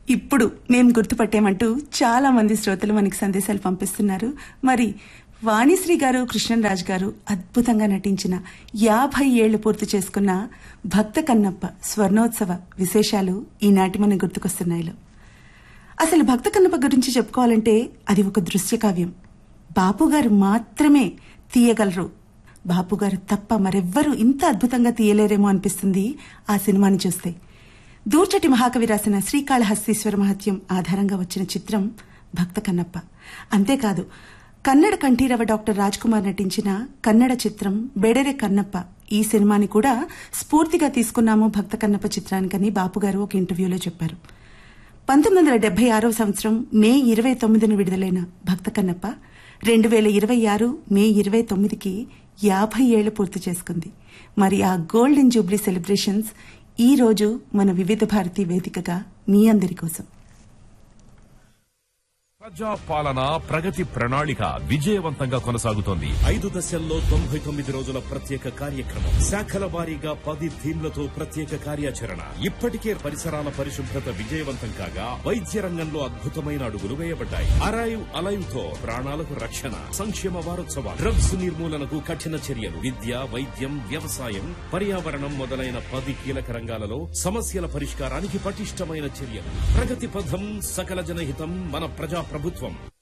ఇప్పుడు మేము గుర్తుపట్టామంటూ చాలా మంది శ్రోతలు మనకి సందేశాలు పంపిస్తున్నారు మరి వాణిశ్రీ గారు కృష్ణరాజ్ గారు అద్భుతంగా నటించిన యాభై ఏళ్లు పూర్తి చేసుకున్న భక్త కన్నప్ప స్వర్ణోత్సవ విశేషాలు ఈనాటి మన గుర్తుకొస్తున్నాయిలో అసలు భక్త కన్నప్ప గురించి చెప్పుకోవాలంటే అది ఒక దృశ్య కావ్యం బాపు గారు మాత్రమే తీయగలరు బాపు గారు తప్ప మరెవ్వరూ ఇంత అద్భుతంగా తీయలేరేమో అనిపిస్తుంది ఆ సినిమాని చూస్తే దూర్చటి మహాకవి రాసిన శ్రీకాళహస్తీశ్వర మహత్యం ఆధారంగా వచ్చిన చిత్రం భక్త కన్నప్ప అంతేకాదు కన్నడ కంఠీరవ డాక్టర్ రాజ్ కుమార్ నటించిన కన్నడ చిత్రం బెడెరె కన్నప్ప ఈ సినిమాని కూడా స్ఫూర్తిగా తీసుకున్నాము భక్త కన్నప్ప చిత్రానికని బాపు గారు ఒక ఇంటర్వ్యూలో చెప్పారు పంతొమ్మిది వందల డెబ్బై ఆరవ సంవత్సరం మే ఇరవై తొమ్మిదిన విడుదలైన భక్త కన్నప్ప రెండు వేల ఇరవై ఆరు మే ఇరవై తొమ్మిదికి యాభై ఏళ్లు పూర్తి చేసుకుంది మరి ఆ గోల్డెన్ జూబ్లీ సెలబ్రేషన్స్ ఈ రోజు మన వివిధ భారతి వేదికగా మీ అందరి కోసం ప్రజా పాలన ప్రగతి ప్రణాళిక విజయవంతంగా కొనసాగుతోంది ఐదు దశల్లో తొంభై తొమ్మిది రోజుల ప్రత్యేక కార్యక్రమం శాఖల వారీగా పది థీమ్లతో ప్రత్యేక కార్యాచరణ ఇప్పటికే పరిసరాల పరిశుభ్రత విజయవంతం కాగా వైద్య రంగంలో అద్భుతమైన అడుగులు వేయబడ్డాయి అరైవ్ అలైవ్ తో ప్రాణాలకు రక్షణ సంక్షేమ వారోత్సవాలు డ్రగ్స్ నిర్మూలనకు కఠిన చర్యలు విద్య వైద్యం వ్యవసాయం పర్యావరణం మొదలైన పది కీలక రంగాలలో సమస్యల పరిష్కారానికి పటిష్టమైన చర్యలు ప్రగతి పథం సకల జనహితం మన ప్రజా ప్రభుత్వం